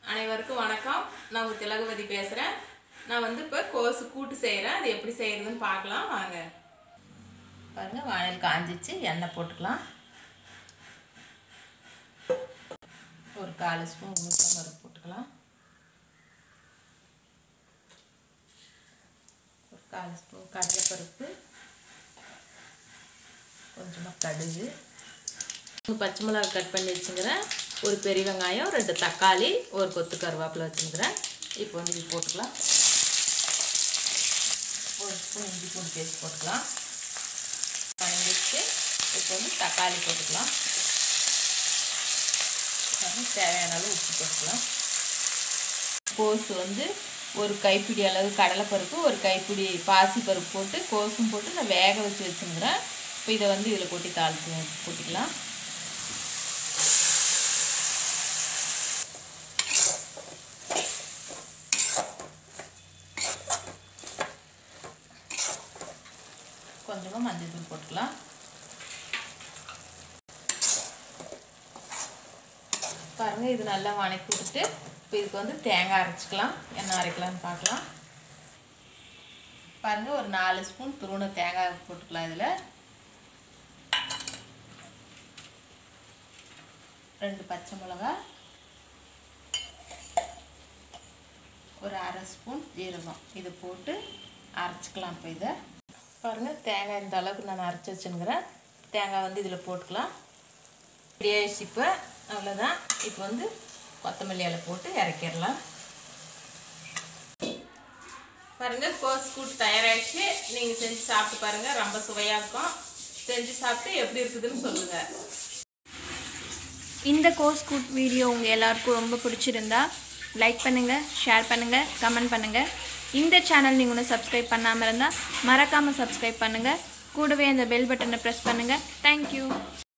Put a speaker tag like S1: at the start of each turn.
S1: அனைவருக்கும் வணக்கம் நான் உங்கள் திலகவதி பேசுகிறேன் நான் வந்து இப்போ கோசு கூட்டு செய்கிறேன் அது எப்படி செய்கிறதுன்னு பார்க்கலாம் வாங்க பாருங்கள் வானல் காஞ்சிச்சு எண்ணெய் போட்டுக்கலாம் ஒரு கால் ஸ்பூன் உளுத்தம் பருப்பு போட்டுக்கலாம் ஒரு கால் ஸ்பூன் கடலைப்பருப்பு கொஞ்சமாக கடுகு மூணு பச்சை மிளகா கட் பண்ணி வச்சுக்கிறேன் ஒரு பெரிய வெங்காயம் ரெண்டு தக்காளி ஒரு கொத்து கருவேப்பிலை வச்சுக்கிறேன் இப்போ வந்து இது போட்டுக்கலாம் ஒரு ஸ்பூன் இஞ்சி பூண்டு பேஸ்ட் போட்டுக்கலாம் வச்சு இப்போ வந்து தக்காளி போட்டுக்கலாம் தேவையான அளவு உப்பு போட்டுக்கலாம் கோஸு வந்து ஒரு கைப்பிடி அளவு கடலைப்பருப்பு ஒரு கைப்பிடி பாசிப்பருப்பு போட்டு கோஸும் போட்டு நான் வேக வச்சு வச்சுக்கிறேன் இப்போ இதை வந்து இதில் கொட்டி தாளித்து கொட்டிக்கலாம் கொஞ்சமாக மஞ்சள் தூள் போட்டுக்கலாம் பாருங்கள் இது நல்லா வணக்கி விட்டுட்டு இப்போ இதுக்கு வந்து தேங்காய் அரைச்சிக்கலாம் என்ன அரைக்கலாம்னு பார்க்கலாம் பாருங்கள் ஒரு நாலு ஸ்பூன் துருவன தேங்காய் போட்டுக்கலாம் இதில் ரெண்டு பச்சை மிளகா ஒரு அரை ஸ்பூன் ஜீரகம் இது போட்டு அரைச்சிக்கலாம் இப்போ இதை பாருங்கள் தேங்காய் இந்த அளவுக்கு நான் அரைச்சி வச்சுருக்கிறேன் தேங்காய் வந்து இதில் போட்டுக்கலாம் ரெடியாகிடுச்சு இப்போ அவ்வளோதான் இப்போ வந்து கொத்தமல்லி இலை போட்டு இறக்கிடலாம் பாருங்கள் கோஸ் கூட்டு தயாராகிடுச்சு நீங்கள் செஞ்சு சாப்பிட்டு பாருங்கள் ரொம்ப சுவையாக இருக்கும் செஞ்சு சாப்பிட்டு எப்படி இருக்குதுன்னு சொல்லுங்கள்
S2: இந்த கோர்ஸ் கூட் வீடியோ உங்கள் எல்லாருக்கும் ரொம்ப பிடிச்சிருந்தா லைக் பண்ணுங்கள் ஷேர் பண்ணுங்கள் கமெண்ட் பண்ணுங்கள் இந்த சேனல் நீங்கள் ஒன்றும் சப்ஸ்கிரைப் பண்ணாமல் இருந்தால் மறக்காமல் சப்ஸ்கிரைப் பண்ணுங்கள் கூடவே அந்த பெல் பட்டனை ப்ரெஸ் பண்ணுங்கள் தேங்க்யூ